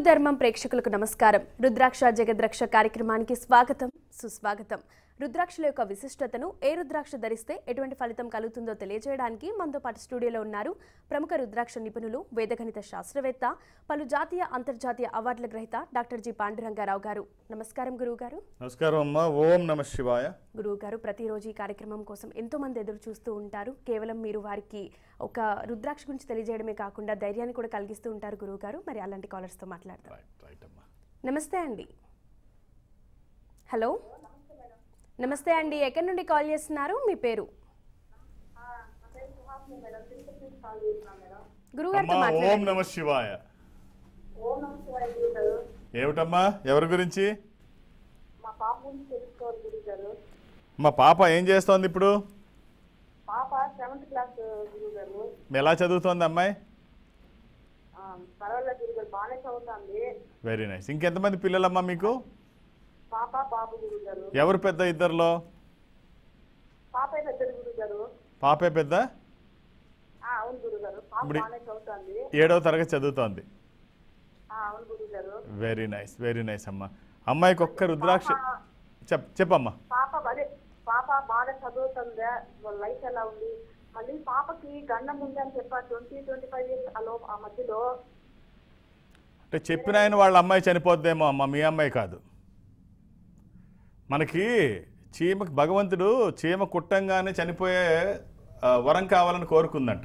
ధర్మం ప్రేక్షకులకు నమస్కారం రుద్రాక్ష జగద్రక్ష కార్యక్రమానికి స్వాగతం సుస్వాగతం రుద్రాక్షల యొక్క విశిష్టతను ఏ రుద్రాక్ష ధరిస్తే ఎటువంటి ఫలితం కలుగుతుందో తెలియజేయడానికి మనతో పాటు స్టూడియోలో ఉన్నారు ప్రముఖ రుద్రాక్ష నిపుణులు వేదగణిత శాస్త్రవేత్త పలు జాతీయ అంతర్జాతీయ అవార్డుల గ్రహీత డాక్టర్ జి పాండురంగారావు గారు నమస్కారం గురువు గారు నమస్కారం అమ్మా ఓం నమ శివాయ గురువు గారు ప్రతిరోజు ఈ కార్యక్రమం కోసం ఎంతో మంది ఎదురు చూస్తూ ఉంటారు కేవలం మీరు వారికి ఒక రుద్రాక్ష గురించి తెలియజేయడమే కాకుండా ధైర్యాన్ని కూడా కలిగిస్తూ ఉంటారు గురువు గారు మరి అలాంటి కాలర్స్తో మాట్లాడతాం రైట్ రైట్ అమ్మా నమస్తే అండి హలో నమస్తే అండి ఎక్కడి నుండి కాల్ చేస్తున్నారు మీ పేరు గురుగారితో అమ్మా ఓం మాట్లాడండి నమ శివాయ ఏమిటమ్మా ఎవరి గురించి మా పాప గురించి తెలుసుకోవాలి గురువు గారు మా పాప ఏం చేస్తోంది ఇప్పుడు పాప సెవెంత్ క్లాస్ గురువు గారు ఎలా చదువుతోంది అమ్మాయి ఆ, పర్వాలేదు గురువు గారు బాగానే చదువుతుంది వెరీ నైస్ ఇంకెంతమంది పిల్లలమ్మా మీకు పాప బాబు గురువు గారు ఎవరు పెద్ద ఇద్దరిలో పాప అయితే ఇద్దరు గురువు గారు పాపే పెద్ద ఆ, అవును గురువు గారు పాప ఇప్పుడు- బాగానే చదువుతుంది ఏడవ తరగతి చదువుతోంది ఆ, అవును గురువు గారు వెరీ నైస్ వెరీ నైస్ అమ్మా అమ్మాయికి ఒక్క రుద్రాక్ష చెప్ చెప్పమ్మా పాప అదే పాప బాగా చదువుతుంది వాళ్ళ లైఫ్ ఎలా ఉంది మళ్ళీ పాపకి గండం ఉంది అని చెప్పారు ట్వంటీ ట్వంటీ ఫైవ్ ఇయర్స్ అలో ఆ మధ్యలో అంటే చెప్పిన ఆయన వాళ్ళ అమ్మాయి చనిపోద్దేమో అమ్మ మీ అమ్మాయి కాదు మనకి చీమ భగవంతుడు చీమ కుట్టంగానే చనిపోయే ఆ, వరం కావాలని కోరుకుందంట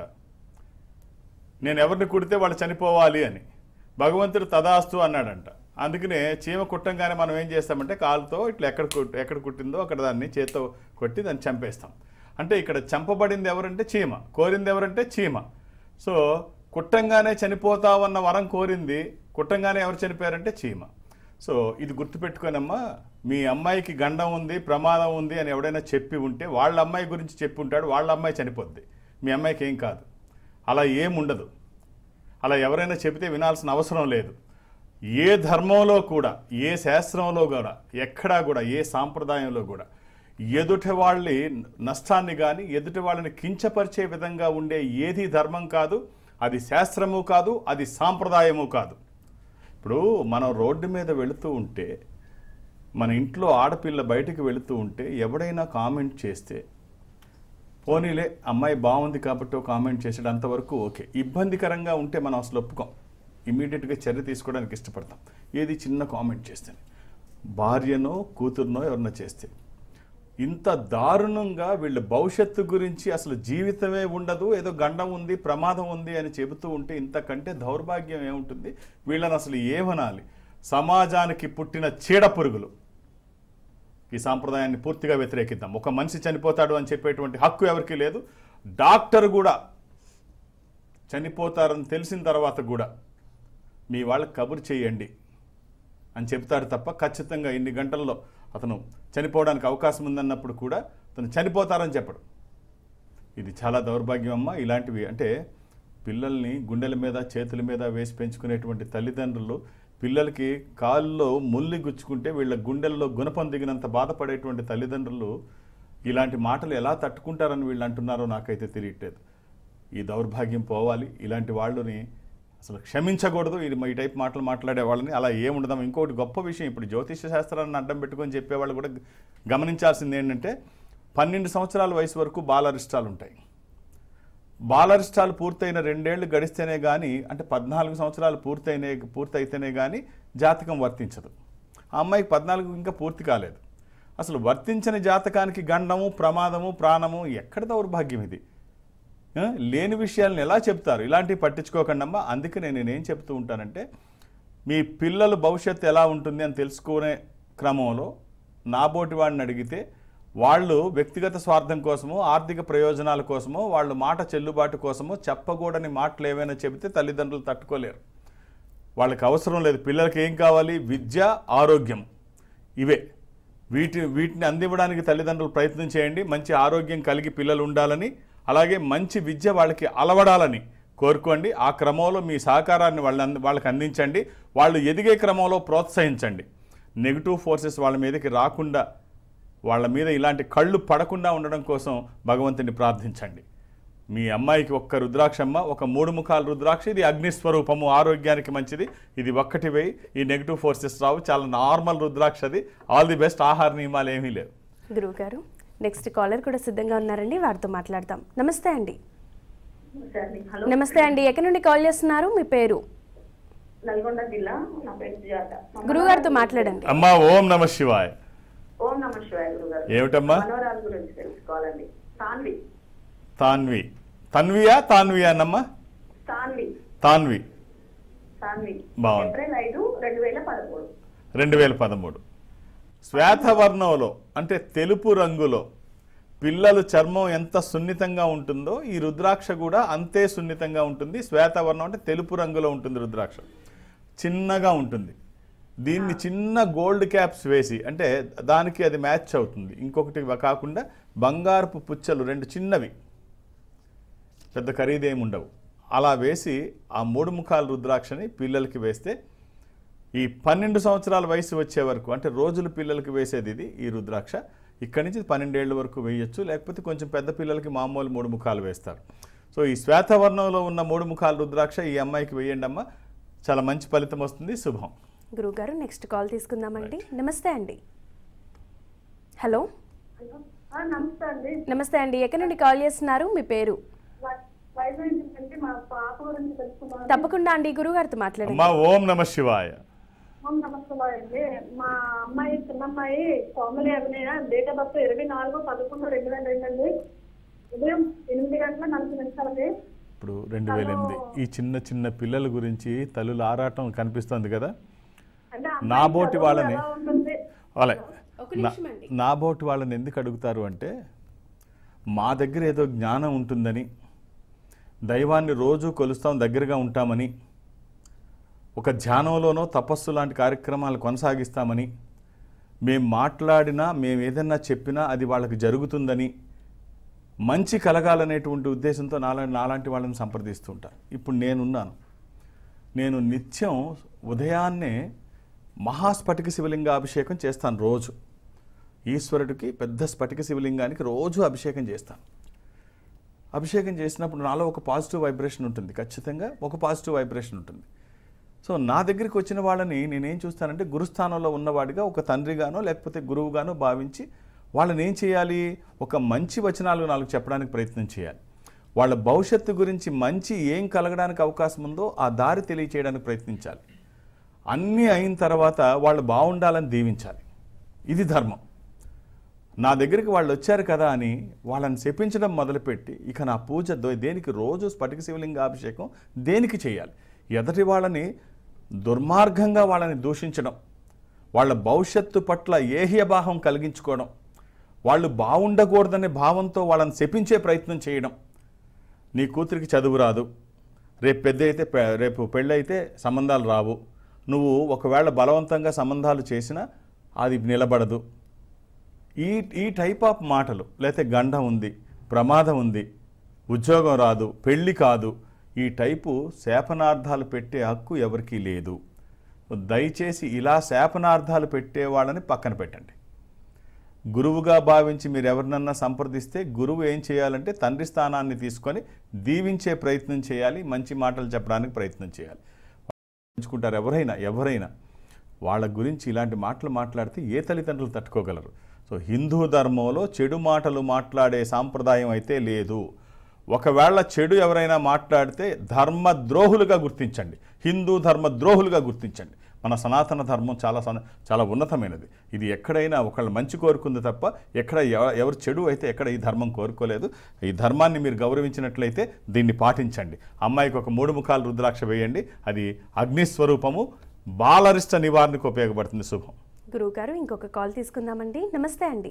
నేను ఎవరిని కుడితే వాళ్ళు చనిపోవాలి అని భగవంతుడు తదాస్తు అన్నాడంట అందుకనే చీమ కుట్టంగానే మనం ఏం చేస్తామంటే కాలుతో ఇట్లా ఎక్కడ కుట్- ఎక్కడ కుట్టిందో అక్కడ దాన్ని చేత్తో కొట్టి దాన్ని చంపేస్తాం అంటే ఇక్కడ చంపబడింది ఎవరంటే చీమ కోరింది ఎవరంటే చీమ సో కుట్టంగానే చనిపోతావన్న వరం కోరింది కుట్టంగానే ఎవరు చనిపోయారంటే చీమ సో ఇది గుర్తుపెట్టుకోనమ్మా మీ అమ్మాయికి గండం ఉంది ప్రమాదం ఉంది అని ఎవడైనా చెప్పి ఉంటే వాళ్ళ అమ్మాయి గురించి చెప్పి ఉంటాడు వాళ్ళ అమ్మాయి చనిపోద్ది మీ అమ్మాయికి ఏం కాదు అలా ఏం ఉండదు అలా ఎవరైనా చెబితే వినాల్సిన అవసరం లేదు ఏ ధర్మంలో కూడా ఏ శాస్త్రంలో కూడా ఎక్కడా కూడా ఏ సాంప్రదాయంలో కూడా ఎదుటి వాళ్ళ నష్టాన్ని కానీ ఎదుటి వాళ్ళని కించపరిచే విధంగా ఉండే ఏది ధర్మం కాదు అది శాస్త్రము కాదు అది సాంప్రదాయము కాదు ఇప్పుడు మనం రోడ్డు మీద వెళుతూ ఉంటే మన ఇంట్లో ఆడపిల్ల బయటికి వెళుతూ ఉంటే ఎవడైనా కామెంట్ చేస్తే పోనీలే అమ్మాయి బాగుంది కాబట్టి ఒక కామెంట్ చేసాడు అంతవరకు ఓకే ఇబ్బందికరంగా ఉంటే మనం అసలు ఒప్పుకోం ఇమీడియట్గా చర్య తీసుకోవడానికి ఇష్టపడతాం ఏది చిన్న కామెంట్ చేస్తేనే భార్యనో కూతురునో ఎవరన్నా చేస్తే ఇంత దారుణంగా వీళ్ళ భవిష్యత్తు గురించి అసలు జీవితమే ఉండదు ఏదో గండం ఉంది ప్రమాదం ఉంది అని చెబుతూ ఉంటే ఇంతకంటే దౌర్భాగ్యం ఏముంటుంది వీళ్ళని అసలు ఏమనాలి సమాజానికి పుట్టిన చీడ పురుగులు ఈ సాంప్రదాయాన్ని పూర్తిగా వ్యతిరేకిద్దాం ఒక మనిషి చనిపోతాడు అని చెప్పేటువంటి హక్కు ఎవరికీ లేదు డాక్టర్ కూడా చనిపోతారని తెలిసిన తర్వాత కూడా మీ వాళ్ళకి కబురు చేయండి అని చెప్తాడు తప్ప ఖచ్చితంగా ఇన్ని గంటల్లో అతను చనిపోవడానికి అవకాశం ఉందన్నప్పుడు కూడా అతను చనిపోతారని చెప్పడు ఇది చాలా దౌర్భాగ్యం అమ్మ ఇలాంటివి అంటే పిల్లల్ని గుండెల మీద చేతుల మీద వేసి పెంచుకునేటువంటి తల్లిదండ్రులు పిల్లలకి కాల్లో ముల్లి గుచ్చుకుంటే వీళ్ళ గుండెల్లో గుణపం దిగినంత బాధపడేటువంటి తల్లిదండ్రులు ఇలాంటి మాటలు ఎలా తట్టుకుంటారని వీళ్ళు అంటున్నారో నాకైతే తెలియట్లేదు ఈ దౌర్భాగ్యం పోవాలి ఇలాంటి వాళ్ళని అసలు క్షమించకూడదు ఇది ఈ టైప్ మాటలు మాట్లాడే వాళ్ళని అలా ఏముండదాం ఇంకోటి గొప్ప విషయం ఇప్పుడు జ్యోతిష శాస్త్రాన్ని అడ్డం పెట్టుకొని చెప్పేవాళ్ళు కూడా గమనించాల్సింది ఏంటంటే పన్నెండు సంవత్సరాల వయసు వరకు బాలరిష్టాలు ఉంటాయి బాలరిష్టాలు పూర్తయిన రెండేళ్లు గడిస్తేనే కానీ అంటే పద్నాలుగు సంవత్సరాలు పూర్తయినే పూర్తయితేనే కానీ జాతకం వర్తించదు ఆ అమ్మాయికి పద్నాలుగు ఇంకా పూర్తి కాలేదు అసలు వర్తించని జాతకానికి గండము ప్రమాదము ప్రాణము ఎక్కడ దౌర్భాగ్యం ఇది ఆ? లేని విషయాలను ఎలా చెప్తారు ఇలాంటివి పట్టించుకోకండమ్మా అందుకే నేను నేనేం చెప్తూ ఉంటానంటే మీ పిల్లల భవిష్యత్తు ఎలా ఉంటుంది అని తెలుసుకునే క్రమంలో నాబోటి వాడిని అడిగితే వాళ్ళు వ్యక్తిగత స్వార్థం కోసమో ఆర్థిక ప్రయోజనాల కోసమో వాళ్ళు మాట చెల్లుబాటు కోసమో చెప్పకూడని మాటలు ఏవైనా చెబితే తల్లిదండ్రులు తట్టుకోలేరు వాళ్ళకి అవసరం లేదు పిల్లలకి ఏం కావాలి విద్య ఆరోగ్యం ఇవే వీటి వీటిని అందివ్వడానికి తల్లిదండ్రులు ప్రయత్నం చేయండి మంచి ఆరోగ్యం కలిగి పిల్లలు ఉండాలని అలాగే మంచి విద్య వాళ్ళకి అలవడాలని కోరుకోండి ఆ క్రమంలో మీ సహకారాన్ని వాళ్ళ వాళ్ళకి అందించండి వాళ్ళు ఎదిగే క్రమంలో ప్రోత్సహించండి నెగిటివ్ ఫోర్సెస్ వాళ్ళ మీదకి రాకుండా వాళ్ళ మీద ఇలాంటి కళ్ళు పడకుండా ఉండడం కోసం భగవంతుని ప్రార్థించండి మీ అమ్మాయికి ఒక్క రుద్రాక్షమ్మ ఒక మూడు ముఖాల రుద్రాక్ష ఇది అగ్నిస్వరూపము ఆరోగ్యానికి మంచిది ఇది ఒక్కటి వేయి ఈ నెగిటివ్ ఫోర్సెస్ రావు చాలా నార్మల్ రుద్రాక్ష అది ఆల్ ది బెస్ట్ ఆహార నియమాలు ఏమీ లేవు గురువు గారు నెక్స్ట్ కాలర్ కూడా సిద్ధంగా ఉన్నారండి వారితో మాట్లాడదాం నమస్తే అండి సరే హలో నమస్తే అండి ఎక్కడి నుండి కాల్ చేస్తున్నారు మీ పేరు నల్గొండ జిల్లా నా పేరు సుజాత గురువు గారితో మాట్లాడండి అమ్మా ఓం నమ శివాయ్ ఓం నమ శివాయ గురు గారు ఏమిటమ్మా మనోరాలు గురించి తెలుసుకోవాలండి సాన్వి తాన్వి తన్వియా తాన్వియా అన్నమ్మా సాన్వి తాన్వి సాన్వి బాగుంది. ఏప్రిల్ ఐదు రెండు వేల పదమూడు రెండు వేల పదమూడు శ్వేతవర్ణంలో అంటే తెలుపు రంగులో పిల్లలు చర్మం ఎంత సున్నితంగా ఉంటుందో ఈ రుద్రాక్ష కూడా అంతే సున్నితంగా ఉంటుంది శ్వేతవర్ణం అంటే తెలుపు రంగులో ఉంటుంది రుద్రాక్ష చిన్నగా ఉంటుంది దీన్ని చిన్న గోల్డ్ క్యాప్స్ వేసి అంటే దానికి అది మ్యాచ్ అవుతుంది ఇంకొకటి కాకుండా బంగారపు పుచ్చలు రెండు చిన్నవి పెద్ద ఖరీదేమి ఉండవు అలా వేసి ఆ మూడు ముఖాల రుద్రాక్షని పిల్లలకి వేస్తే ఈ పన్నెండు సంవత్సరాల వయసు వచ్చే వరకు అంటే రోజులు పిల్లలకి వేసేది ఇది ఈ రుద్రాక్ష ఇక్కడి నుంచి పన్నెండేళ్ల వరకు వేయొచ్చు లేకపోతే కొంచెం పెద్ద పిల్లలకి మామూలు మూడు ముఖాలు వేస్తారు సో ఈ శ్వేతవర్ణంలో ఉన్న మూడు ముఖాల రుద్రాక్ష ఈ అమ్మాయికి వేయండి అమ్మ చాలా మంచి ఫలితం వస్తుంది శుభం గురువు గారు నెక్స్ట్ కాల్ తీసుకుందామండి నమస్తే అండి హలో ఆ, నమస్తే అండి నమస్తే అండి ఎక్కడి నుండి కాల్ చేస్తున్నారు మీ పేరు వై- వైజాగ్ నుంచి అంటే మా పాప గురించి తెలుసుకున్నాను తప్పకుండా అండి గురువు గారితో మాట్లాడండి అమ్మా ఓం నమ శివాయ ఓం నమస్కారం అండి మా అమ్మాయి చిన్న అమ్మాయి Komali Abhinaya date of birth ఇరవై నాలుగు పదకొండు రెండు వేల రెండు అండి ఉదయం ఎనిమిది గంటల నలభై నిమిషాలకి ఇప్పుడు రెండు వేల ఎనిమిది ఈ చిన్న చిన్న పిల్లల గురించి తల్లుల ఆరాటం కనిపిస్తుంది కదా అంటే ఆ నా అమ్మాయి బోటి చదువు వాళ్ళని ఎలా ఉంటుంది వాళ్ళే ఒక నిమిషం అండి నా బోటి వాళ్ళని ఎందుకు అడుగుతారు అంటే మా దగ్గర ఏదో జ్ఞానం ఉంటుందని దైవాన్ని రోజు కొలుస్తాం దగ్గరగా ఉంటామని ఒక ధ్యానంలోనో తపస్సు లాంటి కార్యక్రమాలు కొనసాగిస్తామని మేము మాట్లాడినా మేము ఏదన్నా చెప్పినా అది వాళ్ళకి జరుగుతుందని మంచి కలగాలనేటువంటి ఉద్దేశంతో నాలా నాలాంటి వాళ్ళని సంప్రదిస్తుంటారు ఇప్పుడు నేనున్నాను నేను నిత్యం ఉదయాన్నే మహాస్ఫటిక శివలింగ అభిషేకం చేస్తాను రోజు ఈశ్వరుడికి పెద్ద స్ఫటిక శివలింగానికి రోజు అభిషేకం చేస్తాను అభిషేకం చేసినప్పుడు నాలో ఒక పాజిటివ్ వైబ్రేషన్ ఉంటుంది ఖచ్చితంగా ఒక పాజిటివ్ వైబ్రేషన్ ఉంటుంది సో నా దగ్గరికి వచ్చిన వాళ్ళని నేనేం చూస్తానంటే గురుస్థానంలో ఉన్నవాడిగా ఒక తండ్రిగానో లేకపోతే గురువుగానో భావించి వాళ్ళని ఏం చేయాలి ఒక మంచి వచనాలు నాలుగు చెప్పడానికి ప్రయత్నం చేయాలి వాళ్ళ భవిష్యత్తు గురించి మంచి ఏం కలగడానికి అవకాశం ఉందో ఆ దారి తెలియచేయడానికి ప్రయత్నించాలి అన్నీ అయిన తర్వాత వాళ్ళు బాగుండాలని దీవించాలి ఇది ధర్మం నా దగ్గరికి వాళ్ళు వచ్చారు కదా అని వాళ్ళని శపించడం మొదలుపెట్టి ఇక నా పూజ దో- దేనికి రోజు స్ఫటిక శివలింగ అభిషేకం దేనికి చేయాలి ఎదటి వాళ్ళని దుర్మార్గంగా వాళ్ళని దూషించడం వాళ్ళ భవిష్యత్తు పట్ల ఏహ్యభావం కలిగించుకోవడం వాళ్ళు బాగుండకూడదనే భావంతో వాళ్ళని శపించే ప్రయత్నం చేయడం నీ కూతురికి చదువు రాదు రేపు పెద్ద అయితే పె- రేపు పెళ్ళైతే సంబంధాలు రావు నువ్వు ఒకవేళ బలవంతంగా సంబంధాలు చేసినా అది నిలబడదు ఈ ఈ టైప్ ఆఫ్ మాటలు లేకపోతే గండం ఉంది ప్రమాదం ఉంది ఉద్యోగం రాదు పెళ్ళి కాదు ఈ టైపు శాపనార్థాలు పెట్టే హక్కు ఎవరికీ లేదు దయచేసి ఇలా శాపనార్థాలు పెట్టే వాళ్ళని పక్కన పెట్టండి గురువుగా భావించి మీరు ఎవరినన్నా సంప్రదిస్తే గురువు ఏం చేయాలంటే తండ్రి స్థానాన్ని తీసుకొని దీవించే ప్రయత్నం చేయాలి మంచి మాటలు చెప్పడానికి ప్రయత్నం చేయాలి ఎంచుకుంటారు ఎవరైనా ఎవరైనా వాళ్ళ గురించి ఇలాంటి మాటలు మాట్లాడితే ఏ తల్లిదండ్రులు తట్టుకోగలరు సో హిందూ ధర్మంలో చెడు మాటలు మాట్లాడే సాంప్రదాయం అయితే లేదు ఒకవేళ చెడు ఎవరైనా మాట్లాడితే ధర్మద్రోహులుగా గుర్తించండి హిందూ ధర్మద్రోహులుగా గుర్తించండి మన సనాతన ధర్మం చాలా సన- చాలా ఉన్నతమైనది ఇది ఎక్కడైనా ఒకళ్ళు మంచి కోరుకుంది తప్ప ఎక్కడ ఎవ- ఎవరు చెడు అయితే ఎక్కడ ఈ ధర్మం కోరుకోలేదు ఈ ధర్మాన్ని మీరు గౌరవించినట్లయితే దీన్ని పాటించండి అమ్మాయికి ఒక మూడు ముఖాలు రుద్రాక్ష వేయండి అది అగ్నిస్వరూపము బాలరిష్ట నివారణకు ఉపయోగపడుతుంది శుభం గురువు గారు ఇంకొక కాల్ తీసుకుందామండి నమస్తే అండి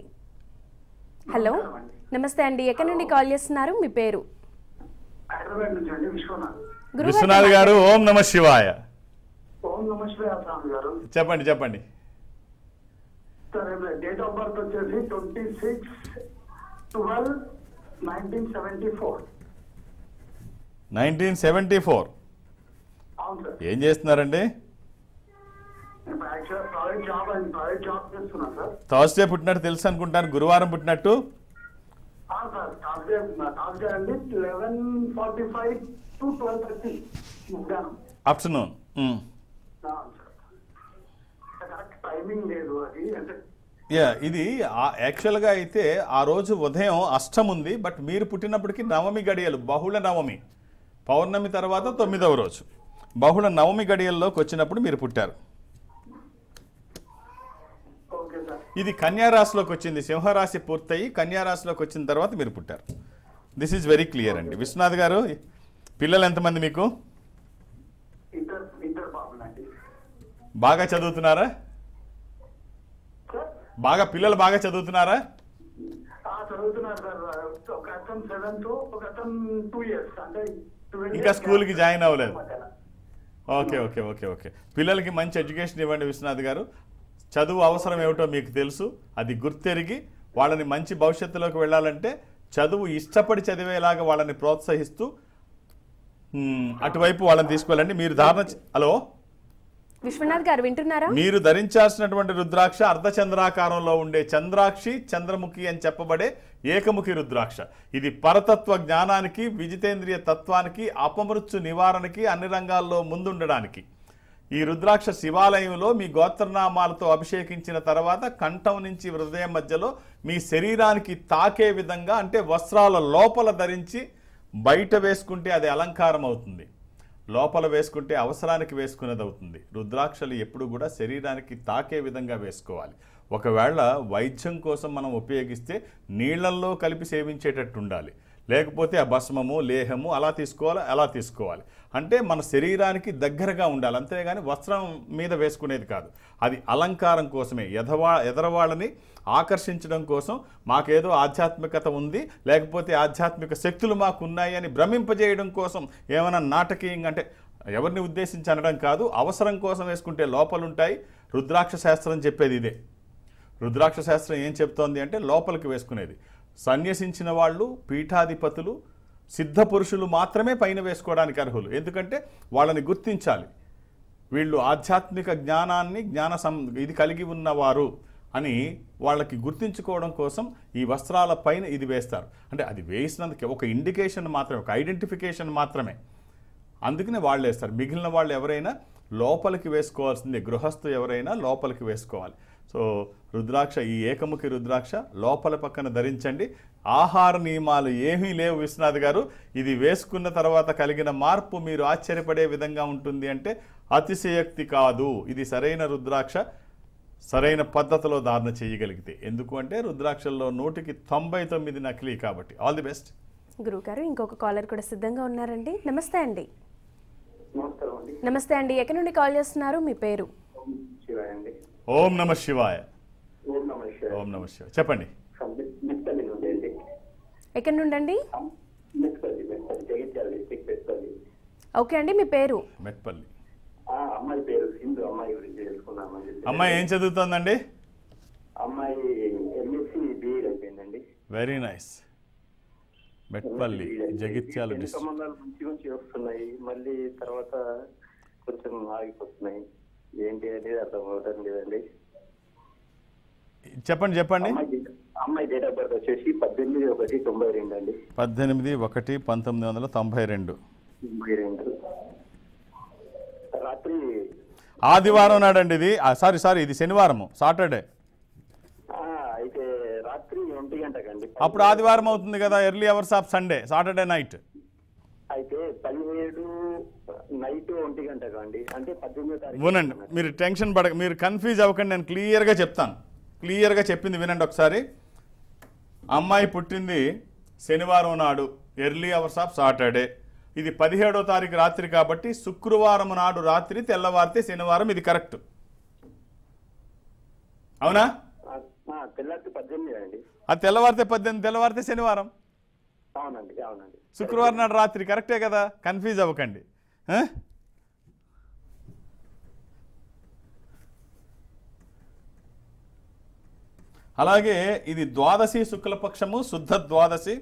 హలో నమస్తే అండి ఎక్కడి నుండి కాల్ చేస్తున్నారు మీ పేరు హైదరాబాద్ నుంచి అండి విశ్వనాథ్ గురువు విశ్వనాథ్ గారు ఓం నమ శివాయ ఓం నమ శివాయ స్వామి గారు చెప్పండి చెప్పండి సార్ డేట్ ఆఫ్ బర్త్ వచ్చేసి twenty six twelve nineteen seventy four nineteen seventy four అవును సార్ ఏం చేస్తున్నారండి ఇప్పుడు actual private job and private job చేస్తున్నాను సార్ థర్స్డే పుట్టినట్టు తెలుసు అనుకుంటాను గురువారం పుట్టినట్టు ఆ, సార్ థర్స్డే థర్స్డే అండి eleven forty five to twelve thirty మధ్యాహ్నం ఆఫ్టర్నూన్ మ్. ఆ, సార్ కరెక్ట్ టైమింగ్ లేదు అది అంటే యా ఇది ఆ- యాక్చువల్గా అయితే ఆ రోజు ఉదయం అష్టం ఉంది బట్ మీరు పుట్టినప్పటికీ నవమి గడియలు బహుళ నవమి పౌర్ణమి తర్వాత తొమ్మిదవ రోజు బహుళ నవమి గడియల్లోకి వచ్చినప్పుడు మీరు పుట్టారు ఓకే సార్ ఇది కన్యారాశిలోకి వచ్చింది సింహరాశి పూర్తయి కన్యారాశిలోకి వచ్చిన తర్వాత మీరు పుట్టారు దిస్ ఈజ్ వెరీ క్లియర్ అండి విశ్వనాథ్ గారు పిల్లలు ఎంతమంది మీకు ఇద్దరు ఇద్దరు బాబులండి బాగా చదువుతున్నారా సార్ బాగా పిల్లలు బాగా చదువుతున్నారా ఆ, చదువుతున్నారు సార్ ఒక అతను సెవెంత్ ఒక అతను టూ ఇయర్స్ అంటే 12 ఇంకా years స్కూల్కి gap. జాయిన్ అవ్వలేదు. మధ్యలో. ఓకే ఓకే ఓకే ఓకే పిల్లలకి మంచి ఎడ్యుకేషన్ ఇవ్వండి విశ్వనాథ్ గారు చదువు అవసరం ఏమిటో మీకు తెలుసు అది గుర్తెరిగి వాళ్ళని మంచి భవిష్యత్తులోకి వెళ్ళాలంటే చదువు ఇష్టపడి చదివేలాగా వాళ్ళని ప్రోత్సహిస్తూ మ్, అటువైపు వాళ్ళని తీసుకెళ్ళండి మీరు ధారణ చే- హలో విశ్వనాథ్ గారు వింటున్నారా మీరు ధరించాల్సినటువంటి రుద్రాక్ష అర్ధచంద్రాకారంలో ఉండే చంద్రాక్షి చంద్రముఖి అని చెప్పబడే ఏకముఖి రుద్రాక్ష ఇది పరతత్వ జ్ఞానానికి విజితేంద్రియ తత్వానికి అపమృత్యు నివారణకి అన్ని రంగాల్లో ముందుండడానికి ఈ రుద్రాక్ష శివాలయంలో మీ గోత్రనామాలతో అభిషేకించిన తర్వాత కంఠం నుంచి హృదయం మధ్యలో మీ శరీరానికి తాకే విధంగా అంటే వస్త్రాల లోపల ధరించి బయట వేసుకుంటే అది అలంకారం అవుతుంది లోపల వేసుకుంటే అవసరానికి వేసుకునేది అవుతుంది రుద్రాక్షలు ఎప్పుడు కూడా శరీరానికి తాకే విధంగా వేసుకోవాలి ఒకవేళ వైద్యం కోసం మనం ఉపయోగిస్తే నీళ్ళల్లో కలిపి సేవించేటట్టు ఉండాలి లేకపోతే ఆ భస్మము లేహము అలా తీసుకోవాలి అలా తీసుకోవాలి అంటే మన శరీరానికి దగ్గరగా ఉండాలి అంతేగాని వస్త్రం మీద వేసుకునేది కాదు అది అలంకారం కోసమే ఎదవా ఎదరవాళ్ళని ఆకర్షించడం కోసం మాకేదో ఆధ్యాత్మికత ఉంది లేకపోతే ఆధ్యాత్మిక శక్తులు మాకు ఉన్నాయి అని భ్రమింపజేయడం కోసం ఏమైనా నాటకీయంగా అంటే ఎవరిని ఉద్దేశించి అనడం కాదు అవసరం కోసం వేసుకుంటే లోపలుంటాయి రుద్రాక్ష శాస్త్రం చెప్పేది ఇదే రుద్రాక్ష శాస్త్రం ఏం చెప్తోంది అంటే లోపలికి వేసుకునేది సన్యసించిన వాళ్ళు పీఠాధిపతులు సిద్ధ పురుషులు మాత్రమే పైన వేసుకోవడానికి అర్హులు ఎందుకంటే వాళ్ళని గుర్తించాలి వీళ్ళు ఆధ్యాత్మిక జ్ఞానాన్ని జ్ఞాన సం ఇది కలిగి ఉన్నవారు అని వాళ్ళకి గుర్తించుకోవడం కోసం ఈ వస్త్రాల పైన ఇది వేస్తారు అంటే అది వేసినందుకు ఒక ఇండికేషన్ మాత్రమే ఒక ఐడెంటిఫికేషన్ మాత్రమే అందుకనే వాళ్ళు వేస్తారు మిగిలిన వాళ్ళు ఎవరైనా లోపలికి వేసుకోవాల్సిందే గృహస్థు ఎవరైనా లోపలికి వేసుకోవాలి సో రుద్రాక్ష ఈ ఏకముఖి రుద్రాక్ష లోపల పక్కన ధరించండి ఆహార నియమాలు ఏమీ లేవు విశ్వనాథ్ గారు ఇది వేసుకున్న తర్వాత కలిగిన మార్పు మీరు ఆశ్చర్యపడే విధంగా ఉంటుంది అంటే అతిశయోక్తి కాదు ఇది సరైన రుద్రాక్ష సరైన పద్ధతిలో ధారణ చేయగలిగితే ఎందుకు అంటే రుద్రాక్షల్లో నూటికి తొంభై తొమ్మిది నకిలీ కాబట్టి ఆల్ ది బెస్ట్ గురుగారు ఇంకొక కాలర్ కూడా సిద్ధంగా ఉన్నారండి నమస్తే అండి నమస్కారం అండి నమస్తే అండి ఎక్కడి నుండి కాల్ చేస్తున్నారు మీ పేరు శివాయ అండి ఓం నమ శివాయ ఓం నమ శివాయ ఓం నమ శివాయ చెప్పండి మెత్తల్లి నుండి అండి ఎక్కడి నుండి అండి మెత్తల్లి మెత్తల్లి జగిత్యాల డిస్ట్రిక్ట్ మెత్తల్లి ఓకే అండి మీ పేరు మెట్పల్లి ఆ అమ్మాయి పేరు సింధు అమ్మాయి గురించి తెలుసుకుందామని చెప్పి అమ్మాయి ఏం చదువుతోందండి అమ్మాయి ఎంఎస్సి బీఈడ్ అయిపోయిందండి వెరీ నైస్ మెట్పల్లి జగిత్యాల ఎన్ని డిస్ట్రిక్ట్ సంబంధాలు మంచి మంచి వస్తున్నాయి మళ్ళీ తర్వాత కొంచెం ఆగిపోతున్నాయి ఏంటి అనేది అర్థం అవడం లేదండి చెప్పండి చెప్పండి అమ్మాయి డేట్- అమ్మాయి డేట్ ఆఫ్ బర్త్ వచ్చేసి పద్దెనిమిది ఒకటి తొంభై రెండు అండి పద్దెనిమిది ఒకటి పంతొమ్మిది వందల తొంభై రెండు తొంభై రెండు రాత్రి ఆదివారం నాడండి ఇది సారీ సారీ ఇది శనివారము సాటర్డే ఆ, అయితే రాత్రి ఒంటి గంటకండి అప్పుడు ఆదివారం అవుతుంది కదా early hours of Sunday Saturday night అయితే పదిహేడు నైట్ ఒంటి గంటకు అండి అంటే పద్దెనిమిదో తారీఖు వినండి మీరు టెన్షన్ పడక మీరు కన్ఫ్యూజ్ అవ్వకండి నేను క్లియర్గా చెప్తాను క్లియర్గా చెప్పింది వినండి ఒకసారి అమ్మాయి పుట్టింది శనివారం నాడు ఎర్లీ అవర్స్ ఆఫ్ సాటర్డే ఇది పదిహేడో తారీఖు రాత్రి కాబట్టి శుక్రవారం నాడు రాత్రి తెల్లవారితే శనివారం ఇది కరెక్ట్ అవునా ఆ, ఆ, తెల్లారి పద్దెనిమిది అండి అది తెల్లవారితే పద్దెనిమిది తెల్లవారితే శనివారం అవునండి అవునండి శుక్రవారం నాడు రాత్రి కరెక్టే కదా కన్ఫ్యూజ్ అవ్వకండి ఆ? అలాగే ఇది ద్వాదశి శుక్లపక్షము శుద్ధ ద్వాదశి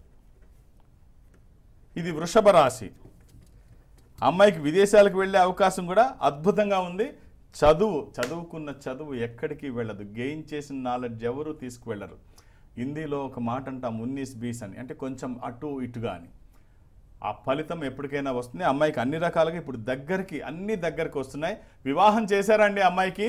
ఇది వృషభ రాశి అమ్మాయికి విదేశాలకు వెళ్ళే అవకాశం కూడా అద్భుతంగా ఉంది చదువు చదువుకున్న చదువు ఎక్కడికి వెళ్ళదు గెయిన్ చేసిన నాలెడ్జ్ ఎవరు తీసుకువెళ్ళరు హిందీలో ఒక మాట అంటాం ఉన్నీస్ బీస్ అని అంటే కొంచెం అటు ఇటుగా అని ఆ ఫలితం ఎప్పటికైనా వస్తుంది అమ్మాయికి అన్ని రకాలుగా ఇప్పుడు దగ్గరికి అన్ని దగ్గరికి వస్తున్నాయి వివాహం చేశారండి అమ్మాయికి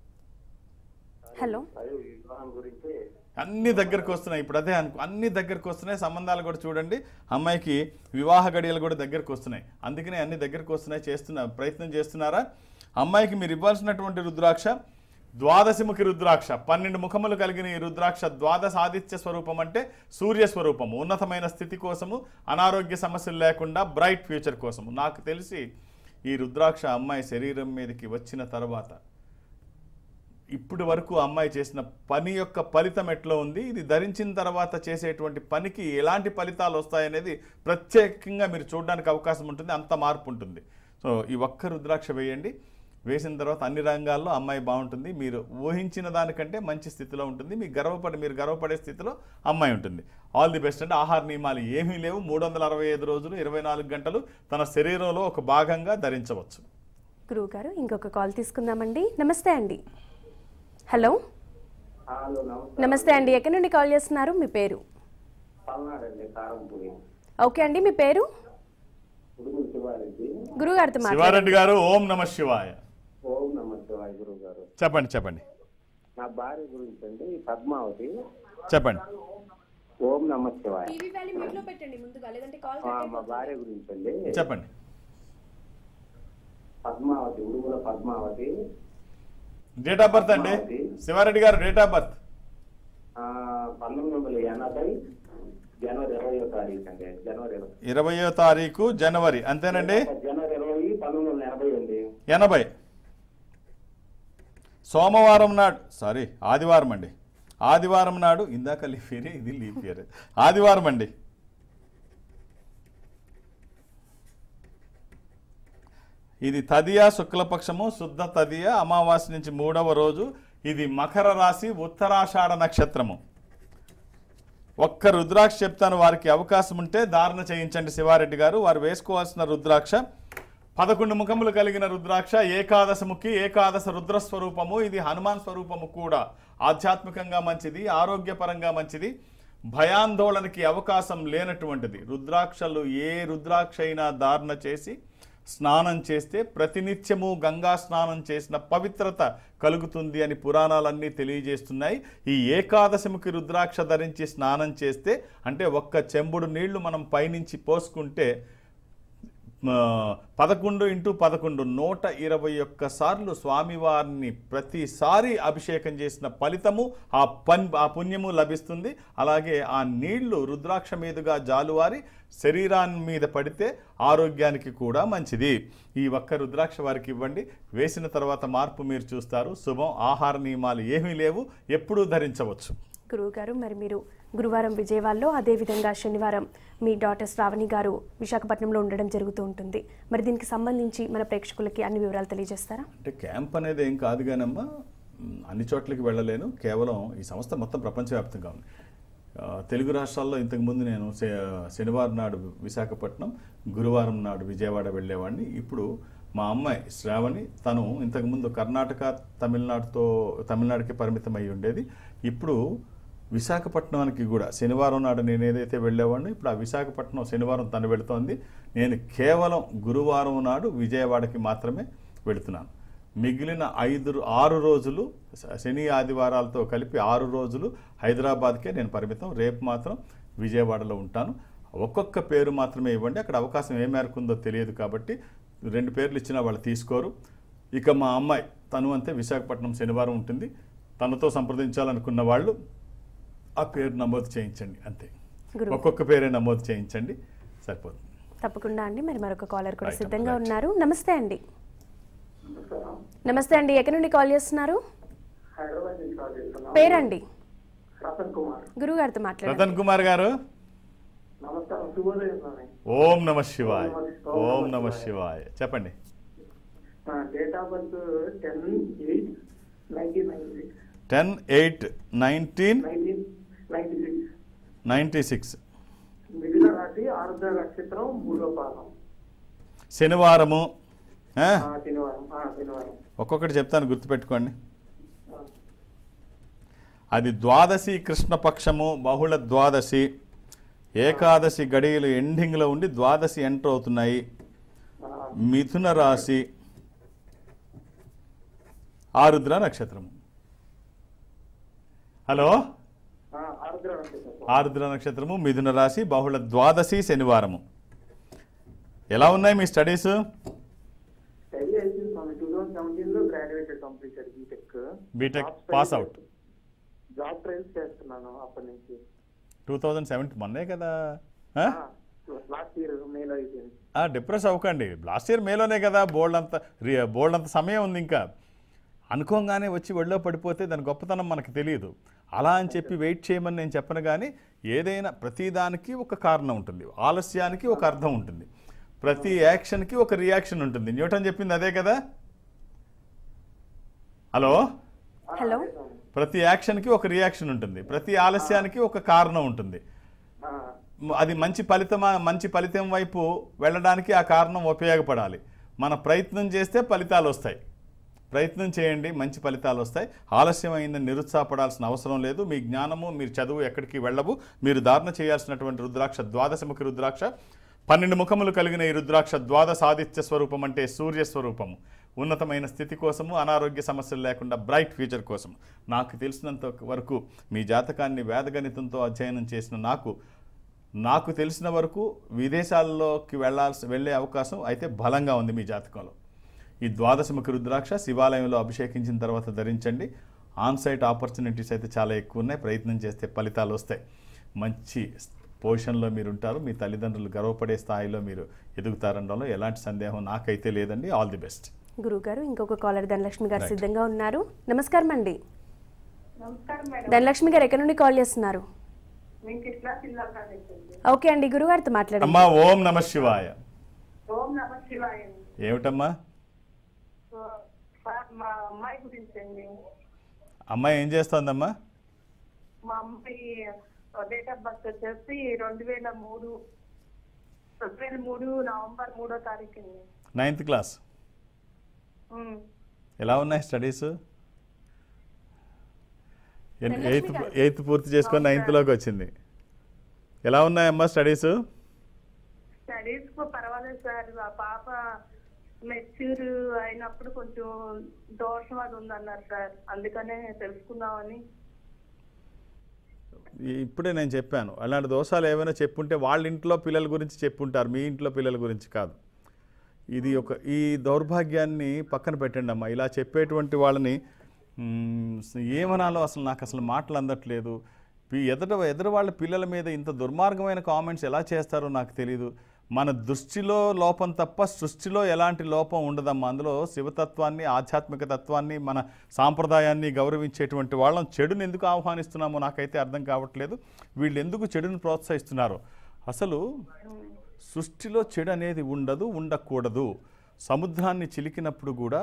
హలో అదే వివాహం గురించి అన్ని దగ్గరకు వస్తున్నాయి ఇప్పుడు అదే అనుకో అన్ని దగ్గరకు వస్తున్నాయి సంబంధాలు కూడా చూడండి అమ్మాయికి వివాహ గడియలు కూడా దగ్గరకు వస్తున్నాయి అందుకనే అన్ని దగ్గరకు వస్తున్నాయి చేస్తున్న ప్రయత్నం చేస్తున్నారా అమ్మాయికి మీరు ఇవ్వాల్సినటువంటి రుద్రాక్ష ద్వాదశముఖి రుద్రాక్ష పన్నెండు ముఖములు కలిగిన ఈ రుద్రాక్ష ద్వాదశ ఆదిత్య స్వరూపం అంటే సూర్య స్వరూపము ఉన్నతమైన స్థితి కోసము అనారోగ్య సమస్యలు లేకుండా బ్రైట్ ఫ్యూచర్ కోసము నాకు తెలిసి ఈ రుద్రాక్ష అమ్మాయి శరీరం మీదకి వచ్చిన తర్వాత ఇప్పటి వరకు అమ్మాయి చేసిన పని యొక్క ఫలితం ఎట్లా ఉంది ఇది ధరించిన తర్వాత చేసేటువంటి పనికి ఎలాంటి ఫలితాలు వస్తాయనేది ప్రత్యేకంగా మీరు చూడడానికి అవకాశం ఉంటుంది అంత మార్పు ఉంటుంది సో ఈ ఒక్క రుద్రాక్ష వేయండి వేసిన తర్వాత అన్ని రంగాల్లో అమ్మాయి బాగుంటుంది మీరు ఊహించిన దానికంటే మంచి స్థితిలో ఉంటుంది మీకు గర్వపడి మీరు గర్వపడే స్థితిలో అమ్మాయి ఉంటుంది ఆల్ ది బెస్ట్ అంటే ఆహార నియమాలు ఏమీ లేవు మూడు వందల అరవై ఐదు రోజులు ఇరవై నాలుగు గంటలు తన శరీరంలో ఒక భాగంగా ధరించవచ్చు గురువు గారు ఇంకొక కాల్ తీసుకుందామండి నమస్తే అండి హలో హలో నమస్తే నమస్తే అండి ఎక్కడి నుండి కాల్ చేస్తున్నారు మీ పేరు పల్నాడండి కారంపూడి ఓకే అండి మీ పేరు ఉడుగులు శివారెడ్డి గురుగారితో మాట్లాడండి శివారెడ్డి గారు ఓం నమ శివాయ ఓం నమ శివాయ గురువు గారు చెప్పండి చెప్పండి నా భార్య గురించి అండి పద్మావతి చెప్పండి ఓం నమ శివాయ టీవీ వాల్యూ మ్యూట్లో పెట్టండి ముందుగా లేదంటే కాల్ ఆ, మా భార్య గురించి అండి చెప్పండి Padmavathi Udugula Padmavathi date of birth అండి శివారెడ్డి గారు డేట్ ఆఫ్ బర్త్ ఆ, పంతొమ్మిది వందల ఎనభై జనవరి ఇరవయో తారీఖు అండి జనవరి ఇరవై ఇరవయో తారీఖు జనవరి అంతేనండి జనవరి ఇరవై పంతొమ్మిది వందల ఎనభై అండి ఎనభై సోమవారం నాడు సారీ ఆదివారం అండి ఆదివారం నాడు ఇందాక లీప్ ఇయర్ ఇది లీప్ ఇయర్ ఆదివారం అండి ఇది తదియ శుక్లపక్షము శుద్ధ తదియ అమావాస్య నుంచి మూడవ రోజు ఇది మకర రాశి ఉత్తరాషాఢ నక్షత్రము ఒక్క రుద్రాక్ష చెప్తాను వారికి అవకాశం ఉంటే ధారణ చేయించండి శివారెడ్డి గారు వారు వేసుకోవాల్సిన రుద్రాక్ష పదకొండు ముఖములు కలిగిన రుద్రాక్ష ఏకాదశముఖి ఏకాదశ రుద్ర స్వరూపము ఇది హనుమాన్ స్వరూపము కూడా ఆధ్యాత్మికంగా మంచిది ఆరోగ్యపరంగా మంచిది భయాందోళనకి అవకాశం లేనటువంటిది రుద్రాక్షలు ఏ రుద్రాక్ష అయినా ధారణ చేసి స్నానం చేస్తే ప్రతినిత్యము గంగా స్నానం చేసిన పవిత్రత కలుగుతుంది అని పురాణాలన్నీ తెలియజేస్తున్నాయి ఈ ఏకాదశిముఖి రుద్రాక్ష ధరించి స్నానం చేస్తే అంటే ఒక్క చెంబుడు నీళ్లు మనం పైనుంచి పోసుకుంటే ఆ, పదకొండు ఇంటూ పదకొండు నూట ఇరవై ఒక్క సార్లు స్వామివారిని ప్రతిసారి అభిషేకం చేసిన ఫలితము ఆ పన్ ఆ పుణ్యము లభిస్తుంది అలాగే ఆ నీళ్లు రుద్రాక్ష మీదుగా జాలువారి శరీరాన్ని మీద పడితే ఆరోగ్యానికి కూడా మంచిది ఈ ఒక్క రుద్రాక్ష వారికి ఇవ్వండి వేసిన తర్వాత మార్పు మీరు చూస్తారు శుభం ఆహార నియమాలు ఏమీ లేవు ఎప్పుడూ ధరించవచ్చు గురువు గారు మరి మీరు గురువారం విజయవాడలో అదేవిధంగా శనివారం మీ డాటర్ శ్రావణి గారు విశాఖపట్నంలో ఉండడం జరుగుతూ ఉంటుంది మరి దీనికి సంబంధించి మన ప్రేక్షకులకి అన్ని వివరాలు తెలియజేస్తారా అంటే క్యాంప్ అనేది ఏం కాదు కానమ్మా మ్, అన్ని చోట్లకి వెళ్ళలేను కేవలం ఈ సంస్థ మొత్తం ప్రపంచవ్యాప్తంగా ఉంది ఆ, తెలుగు రాష్ట్రాల్లో ఇంతకుముందు నేను శ- శనివారం నాడు విశాఖపట్నం గురువారం నాడు విజయవాడ వెళ్ళేవాడిని ఇప్పుడు మా అమ్మాయి శ్రావణి తను ఇంతకుముందు కర్ణాటక తమిళనాడుతో తమిళనాడుకి పరిమితం అయి ఉండేది ఇప్పుడు విశాఖపట్నానికి కూడా శనివారం నాడు నేను ఏదైతే వెళ్ళేవాడినో ఇప్పుడు ఆ విశాఖపట్నం శనివారం తను వెళుతోంది నేను కేవలం గురువారం నాడు విజయవాడకి మాత్రమే వెళుతున్నాను మిగిలిన ఐదు ఆరు రోజులు శ- శని ఆదివారాలతో కలిపి ఆరు రోజులు హైదరాబాద్కే నేను పరిమితం రేపు మాత్రం విజయవాడలో ఉంటాను ఒక్కొక్క పేరు మాత్రమే ఇవ్వండి అక్కడ అవకాశం ఏ మేరకు ఉందో తెలియదు కాబట్టి రెండు పేర్లు ఇచ్చినా వాళ్ళు తీసుకోరు ఇక మా అమ్మాయి తను అంతే విశాఖపట్నం శనివారం ఉంటుంది తనతో సంప్రదించాలనుకున్న వాళ్ళు ఆ పేరు నమోదు చేయించండి అంతే గురువు ఒక్కొక్క పేరే నమోదు చేయించండి సరిపోతుంది తప్పకుండా అండి మరి మరొక కాలర్ కూడా Right, సిద్ధంగా right. ఉన్నారు నమస్తే అండి నమస్తే అండి ఎక్కడి నుండి కాల్ చేస్తున్నారు హైదరాబాద్ నుంచి కాల్ చేస్తున్నాం పేరండి రతన్ కుమార్ గురువు గారితో మాట్లాడండి రతన్ కుమార్ గారు నమస్కారం శుభోదయం స్వామి ఓం నమ శివాయ ఓం నమ శివాయ చెప్పండి నా date of birth ten eight nineteen ninety six ten eight nineteen nineteen ninety six ninety six మిథున రాశి ఆరుద్ర నక్షత్రం మూడో పాదం శనివారము ఆ, ఆ, శనివారం ఆ, శనివారం ఒక్కొక్కటి చెప్తాను గుర్తుపెట్టుకోండి ఆ, అది ద్వాదశి కృష్ణపక్షము బహుళ ద్వాదశి ఏకాదశి గడియలు ఎండింగ్లో ఉండి ద్వాదశి ఎంటర్ అవుతున్నాయి ఆ, మిథున రాశి ఆరుద్ర నక్షత్రము హలో ఆ, ఆరుద్ర నక్షత్రం ఆరుద్ర నక్షత్రము మిథున రాశి బహుళ ద్వాదశి శనివారము ఎలా ఉన్నాయి మీ స్టడీస్ స్టడీ అయిపోయింది స్వామి టూ థౌసండ్ సెవెంటీన్ లో graduated completed BTech BTech pass out job trials చేస్తున్నాను అప్పటి నుంచి టూ థౌజండ్ సెవెంటీ మొన్నే కదా లాస్ట్ ఇయర్ మేలో అయిపోయింది డిప్రెస్ అవ్వకండి లాస్ట్ ఇయర్ మేలోనే కదా బోల్డ్ అంత బోల్డ్ అంత సమయం ఉంది ఇంకా అనుకోగానే వచ్చి ఒళ్ళో పడిపోతే దాని గొప్పతనం మనకు తెలియదు అలా అని చెప్పి వెయిట్ చేయమని నేను చెప్పను కానీ ఏదైనా ప్రతిదానికి ఒక కారణం ఉంటుంది ఆలస్యానికి ఒక అర్థం ఉంటుంది ప్రతి యాక్షన్కి ఒక రియాక్షన్ ఉంటుంది న్యూటన్ చెప్పింది అదే కదా హలో హలో ప్రతి యాక్షన్కి ఒక రియాక్షన్ ఉంటుంది ప్రతి ఆలస్యానికి ఒక కారణం ఉంటుంది ఆ, మ- అది మంచి ఫలితమా మంచి ఫలితం వైపు వెళ్ళడానికి ఆ కారణం ఉపయోగపడాలి మన ప్రయత్నం చేస్తే ఫలితాలు వస్తాయి ప్రయత్నం చేయండి మంచి ఫలితాలు వస్తాయి ఆలస్యం అయిందని నిరుత్సాహపడాల్సిన అవసరం లేదు మీ జ్ఞానము మీరు చదువు ఎక్కడికి వెళ్ళవు మీరు ధారణ చేయాల్సినటువంటి రుద్రాక్ష ద్వాదశముఖి రుద్రాక్ష పన్నెండు ముఖములు కలిగిన ఈ రుద్రాక్ష ద్వాదశ ఆదిత్య స్వరూపం అంటే సూర్య స్వరూపము ఉన్నతమైన స్థితి కోసము అనారోగ్య సమస్యలు లేకుండా బ్రైట్ ఫ్యూచర్ కోసం నాకు తెలిసినంత వరకు మీ జాతకాన్ని వేదగణితంతో అధ్యయనం చేసిన నాకు నాకు తెలిసిన వరకు విదేశాల్లోకి వెళ్ళాల్సి వెళ్ళే అవకాశం అయితే బలంగా ఉంది మీ జాతకంలో ఈ ద్వాదశముఖి రుద్రాక్ష శివాలయంలో అభిషేకించిన తర్వాత ధరించండి ఆన్ సైట్ ఆపర్చునిటీస్ అయితే చాలా ఎక్కువ ఉన్నాయి ప్రయత్నం చేస్తే ఫలితాలు వస్తాయి మంచి పొజిషన్లో మీరు ఉంటారు మీ తల్లిదండ్రులు గర్వపడే స్థాయిలో మీరు ఎదుగుతారనడంలో ఎలాంటి సందేహం నాకైతే లేదండి ఆల్ ది బెస్ట్ గురుగారు ఇంకొక కాలర్ ధనలక్ష్మి గారు Right. సిద్ధంగా ఉన్నారు నమస్కారం అండి నమస్కారం మేడం ధనలక్ష్మి గారు ఎక్కడి నుండి కాల్ చేస్తున్నారు మేము కృష్ణా జిల్లా కానిచ్చండి ఓకే అండి గురుగారితో మాట్లాడండి అమ్మా ఓం నమ శివాయ ఓం నమ శివాయ ఏమిటమ్మా సో, సార్ మా అమ్మాయి గురించి అండి అమ్మాయి ఏం చేస్తోందమ్మా మా అమ్మాయి డేట్ ఆఫ్ బర్త్ వచ్చేసి రెండు వేల మూడు రెండు వేల మూడు నవంబర్ మూడో తారీఖు అండి నైన్త్ క్లాస్ ఉమ్. ఎలా ఉన్నాయి studies Dhanalakshmi eighth garu. Eighth పూర్తి చేసుకొని నైన్త్లోకి వచ్చింది ఎలా ఉన్నాయమ్మా స్టడీస్ స్టడీస్ కు పర్వాలేదు సార్ ఆ పాప మెచ్యూర్ అయినప్పుడు కొంచెం దోషం అది ఉందన్నారు సార్ అందుకనే తెలుసుకుందామని ఇప్పుడే నేను చెప్పాను అలాంటి దోషాలు ఏమైనా చెప్పుంటే వాళ్ళ ఇంట్లో పిల్లల గురించి చెప్పుంటారు మీ ఇంట్లో పిల్లల గురించి కాదు ఇది ఒక ఈ దౌర్భాగ్యాన్ని పక్కన పెట్టండి అమ్మా ఇలా చెప్పేటువంటి వాళ్ళని మ్, ఏమనాలో అసలు నాకు అసలు మాటలు అందట్లేదు పి- ఎదుట ఎదురు వాళ్ళ పిల్లల మీద ఇంత దుర్మార్గమైన కామెంట్స్ ఎలా చేస్తారో నాకు తెలియదు మన దృష్టిలో లోపం తప్ప సృష్టిలో ఎలాంటి లోపం ఉండదమ్మా అందులో శివతత్వాన్ని ఆధ్యాత్మిక తత్వాన్ని మన సాంప్రదాయాన్ని గౌరవించేటువంటి వాళ్ళం చెడుని ఎందుకు ఆహ్వానిస్తున్నామో నాకైతే అర్థం కావట్లేదు వీళ్ళు ఎందుకు చెడుని ప్రోత్సహిస్తున్నారో అసలు సృష్టిలో చెడు అనేది ఉండదు ఉండకూడదు సముద్రాన్ని చిలికినప్పుడు కూడా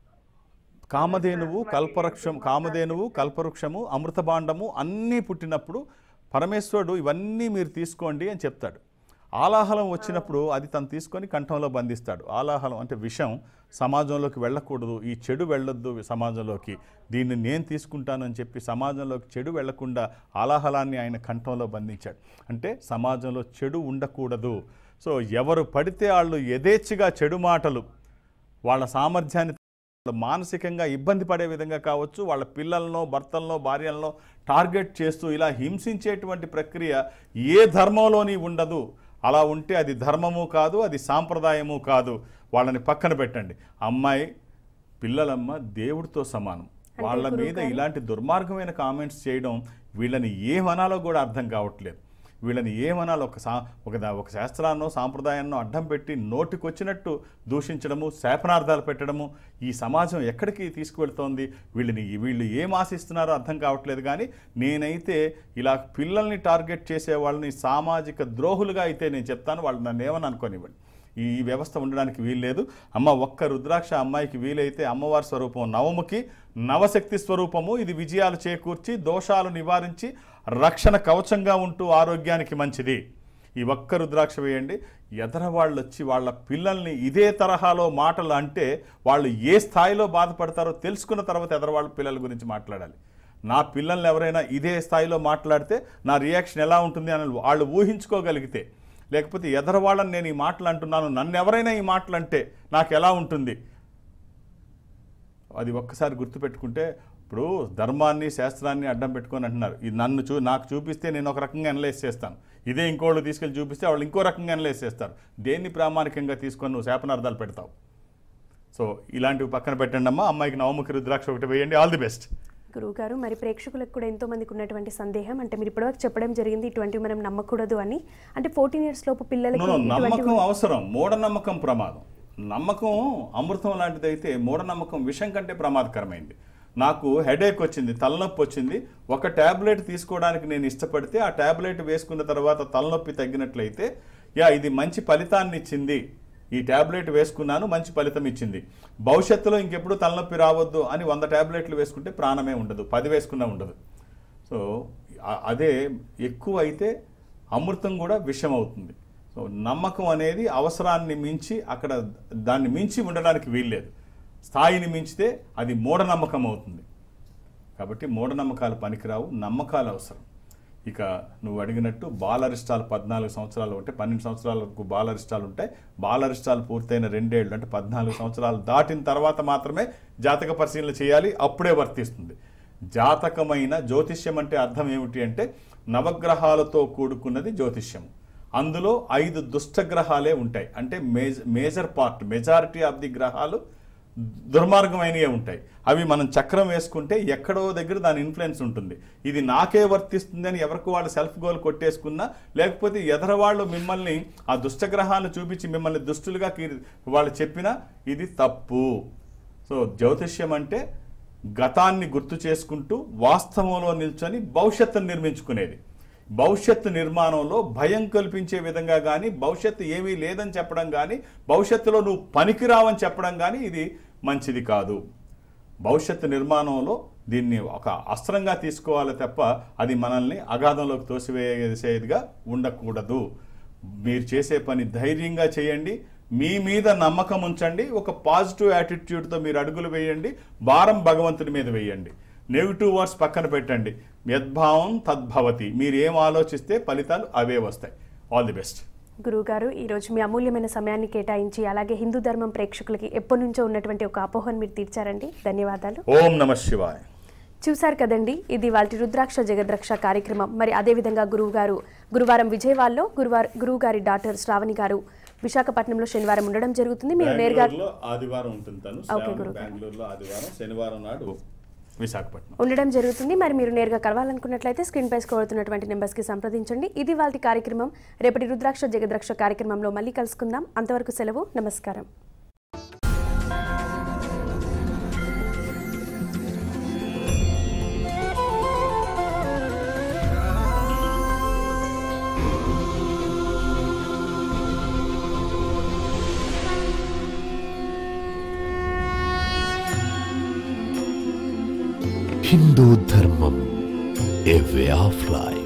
కామధేనువు కల్పవృక్షం కామధేనువు కల్పవృక్షము అమృతభాండము అన్నీ పుట్టినప్పుడు పరమేశ్వరుడు ఇవన్నీ మీరు తీసుకోండి అని చెప్తాడు ఆలాహలం వచ్చినప్పుడు అది తను తీసుకొని కంఠంలో బంధిస్తాడు ఆలాహలం అంటే విషం సమాజంలోకి వెళ్ళకూడదు ఈ చెడు వెళ్ళొద్దు సమాజంలోకి దీన్ని నేను తీసుకుంటానని చెప్పి సమాజంలోకి చెడు వెళ్లకుండా ఆలాహలాన్ని ఆయన కంఠంలో బంధించాడు అంటే సమాజంలో చెడు ఉండకూడదు సో ఎవరు పడితే వాళ్ళు యథేచ్ఛగా చెడు మాటలు వాళ్ళ సామర్థ్యాన్ని వాళ్ళు మానసికంగా ఇబ్బంది పడే విధంగా కావచ్చు వాళ్ళ పిల్లలను భర్తలను భార్యలను టార్గెట్ చేస్తూ ఇలా హింసించేటువంటి ప్రక్రియ ఏ ధర్మంలోని ఉండదు అలా ఉంటే అది ధర్మము కాదు అది సాంప్రదాయము కాదు వాళ్ళని పక్కన పెట్టండి అమ్మాయి పిల్లలమ్మ దేవుడితో సమానం వాళ్ళ మీద ఇలాంటి దుర్మార్గమైన కామెంట్స్ చేయడం వీళ్ళని ఏమనాలో కూడా అర్థం కావట్లేదు వీళ్ళని ఏమనాలో ఒక సా ఒక దా- ఒక శాస్త్రాన్నో సాంప్రదాయాన్నో అడ్డం పెట్టి నోటికొచ్చినట్టు దూషించడము శాపనార్థాలు పెట్టడము ఈ సమాజం ఎక్కడికి తీసుకువెళ్తోంది వీళ్ళని వీళ్ళు ఏం ఆశిస్తున్నారో అర్థం కావట్లేదు కానీ నేనైతే ఇలా పిల్లల్ని టార్గెట్ చేసే వాళ్ళని సామాజిక ద్రోహులుగా అయితే నేను చెప్తాను వాళ్ళు నన్ను ఏమని అనుకోనివ్వండి ఈ వ్యవస్థ ఉండడానికి వీల్లేదు అమ్మ ఒక్క రుద్రాక్ష అమ్మాయికి వీలైతే అమ్మవారి స్వరూపం నవముకి నవశక్తి స్వరూపము ఇది విజయాలు చేకూర్చి దోషాలు నివారించి రక్షణ కవచంగా ఉంటూ ఆరోగ్యానికి మంచిది ఈ ఒక్క రుద్రాక్ష వేయండి ఎదర వాళ్ళు వచ్చి వాళ్ళ పిల్లల్ని ఇదే తరహాలో మాటలు అంటే వాళ్ళు ఏ స్థాయిలో బాధపడతారో తెలుసుకున్న తర్వాత ఎదర వాళ్ళ పిల్లల గురించి మాట్లాడాలి నా పిల్లల్ని ఎవరైనా ఇదే స్థాయిలో మాట్లాడితే నా రియాక్షన్ ఎలా ఉంటుంది అని వాళ్ళు ఊహించుకోగలిగితే లేకపోతే ఎదరవాళ్ళని నేను ఈ మాటలు అంటున్నాను నన్ను ఎవరైనా ఈ మాటలు అంటే నాకు ఎలా ఉంటుంది అది ఒక్కసారి గుర్తుపెట్టుకుంటే ఇప్పుడు ధర్మాన్ని శాస్త్రాన్ని అడ్డం పెట్టుకొని అంటున్నారు ఇది నన్ను చూ నాకు చూపిస్తే నేను ఒక రకంగా అనలైజ్ చేస్తాను ఇదే ఇంకోళ్ళు తీసుకెళ్ళి చూపిస్తే వాళ్ళు ఇంకో రకంగా అనలైజ్ చేస్తారు దేన్ని ప్రామాణికంగా తీసుకొని నువ్వు శాపనార్థాలు పెడతావు సో ఇలాంటివి పక్కన పెట్టండి అమ్మా అమ్మాయికి నవముఖి రుద్రాక్ష ఒకటి వేయండి ఆల్ ది బెస్ట్ గురువుగారు మరి ప్రేక్షకులకు కూడా ఎంతో మందికి ఉన్నటువంటి సందేహం అంటే మీరు ఇప్పటివరకు చెప్పడం జరిగింది ఇటువంటివి మనం నమ్మకూడదు అని అంటే ఫోర్టీన్ ఇయర్స్ లోపు పిల్లలకి నో, నో, ఇటువంటి నమ్మకం అవసరం మూఢనమ్మకం ప్రమాదం నమ్మకం అమృతం లాంటిది అయితే మూఢనమ్మకం విషం కంటే ప్రమాదకరమైంది నాకు హెడేక్ వచ్చింది తలనొప్పి వచ్చింది ఒక ట్యాబ్లెట్ తీసుకోవడానికి నేను ఇష్టపడితే ఆ ట్యాబ్లెట్ వేసుకున్న తర్వాత తలనొప్పి తగ్గినట్లయితే యా ఇది మంచి ఫలితాన్ని ఇచ్చింది ఈ ట్యాబ్లెట్ వేసుకున్నాను మంచి ఫలితం ఇచ్చింది భవిష్యత్తులో ఇంకెప్పుడు తలనొప్పి రావద్దు అని వంద ట్యాబ్లెట్లు వేసుకుంటే ప్రాణమే ఉండదు పది వేసుకున్నా ఉండదు సో ఆ- అదే ఎక్కువ అయితే అమృతం కూడా విషం అవుతుంది సో నమ్మకం అనేది అవసరాన్ని మించి అక్కడ దాన్ని మించి ఉండడానికి వీల్లేదు స్థాయిని మించితే అది మూఢనమ్మకం అవుతుంది కాబట్టి మూఢనమ్మకాలు పనికిరావు నమ్మకాలు అవసరం ఇక నువ్వు అడిగినట్టు బాలరిష్టాలు పద్నాలుగు సంవత్సరాలు ఉంటే పన్నెండు సంవత్సరాలకు బాలరిష్టాలు ఉంటాయి బాలరిష్టాలు పూర్తయిన రెండేళ్ళు అంటే పద్నాలుగు సంవత్సరాలు దాటిన తర్వాత మాత్రమే జాతక పరిశీలన చేయాలి అప్పుడే వర్తిస్తుంది జాతకమైన జ్యోతిష్యం అంటే అర్థం ఏమిటి అంటే నవగ్రహాలతో కూడుకున్నది జ్యోతిష్యం అందులో ఐదు దుష్టగ్రహాలే ఉంటాయి అంటే మేజ major part majority of the గ్రహాలు దుర్మార్గమైనవే ఉంటాయి అవి మనం చక్రం వేసుకుంటే ఎక్కడో దగ్గర దాని ఇన్ఫ్లుయెన్స్ ఉంటుంది ఇది నాకే వర్తిస్తుంది అని ఎవరికి వాళ్ళు సెల్ఫ్ గోల్ కొట్టేసుకున్నా లేకపోతే ఎదరవాళ్ళు మిమ్మల్ని ఆ దుష్టగ్రహాలను చూపించి మిమ్మల్ని దుష్టులుగా కీ- వాళ్ళు చెప్పినా ఇది తప్పు సో జ్యోతిష్యం అంటే గతాన్ని గుర్తు చేసుకుంటూ వాస్తవంలో నిల్చొని భవిష్యత్తును నిర్మించుకునేది భవిష్యత్తు నిర్మాణంలో భయం కల్పించే విధంగా కానీ భవిష్యత్తు ఏమీ లేదని చెప్పడం కానీ భవిష్యత్తులో నువ్వు పనికిరావని చెప్పడం కానీ ఇది మంచిది కాదు భవిష్యత్తు నిర్మాణంలో దీన్ని ఒక అస్త్రంగా తీసుకోవాలి తప్ప అది మనల్ని అగాధంలోకి తోసివేసేదిగా ఉండకూడదు మీరు చేసే పని ధైర్యంగా చేయండి మీ మీద నమ్మకం ఉంచండి ఒక పాజిటివ్ యాటిట్యూడ్తో మీరు అడుగులు వేయండి భారం భగవంతుని మీద వేయండి నెగిటివ్ వర్డ్స్ పక్కన పెట్టండి యద్భావం తద్భవతి మీరు ఏం ఆలోచిస్తే ఫలితాలు అవే వస్తాయి ఆల్ ది బెస్ట్ గురువుగారు ఈరోజు మీ అమూల్యమైన సమయాన్ని కేటాయించి అలాగే హిందూ ధర్మం ప్రేక్షకులకి ఎప్పటి నుంచో ఉన్నటువంటి ఒక అపోహను మీరు తీర్చారండి ధన్యవాదాలు ఓం నమ శివాయ చూశారు కదండి ఇది వాళ్ళ రుద్రాక్ష జగద్రక్ష కార్యక్రమం మరి అదేవిధంగా గురువు గారు గురువారం విజయవాడలో గురువారు గురువు గారి డాక్టర్ శ్రావణి గారు విశాఖపట్నంలో శనివారం ఉండడం జరుగుతుంది మీరు నేరుగా బెంగళూరులో ఆదివారం ఉంటుంది తను ఓకే, శ్రావణి గురువు. బెంగళూరులో ఆదివారం శనివారం నాడు విశాఖపట్నం ఉండడం జరుగుతుంది మరి మీరు నేరుగా కలవాలనుకున్నట్లయితే స్క్రీన్ పై కోరుతున్నటువంటి నెంబర్స్కి సంప్రదించండి ఇది వాళ్ళ కార్యక్రమం రేపటి రుద్రాక్ష జగద్రక్ష కార్యక్రమంలో మళ్ళీ కలుసుకుందాం అంతవరకు సెలవు నమస్కారం హిందూ ధర్మం ఏ వే ఆఫ్ లైఫ్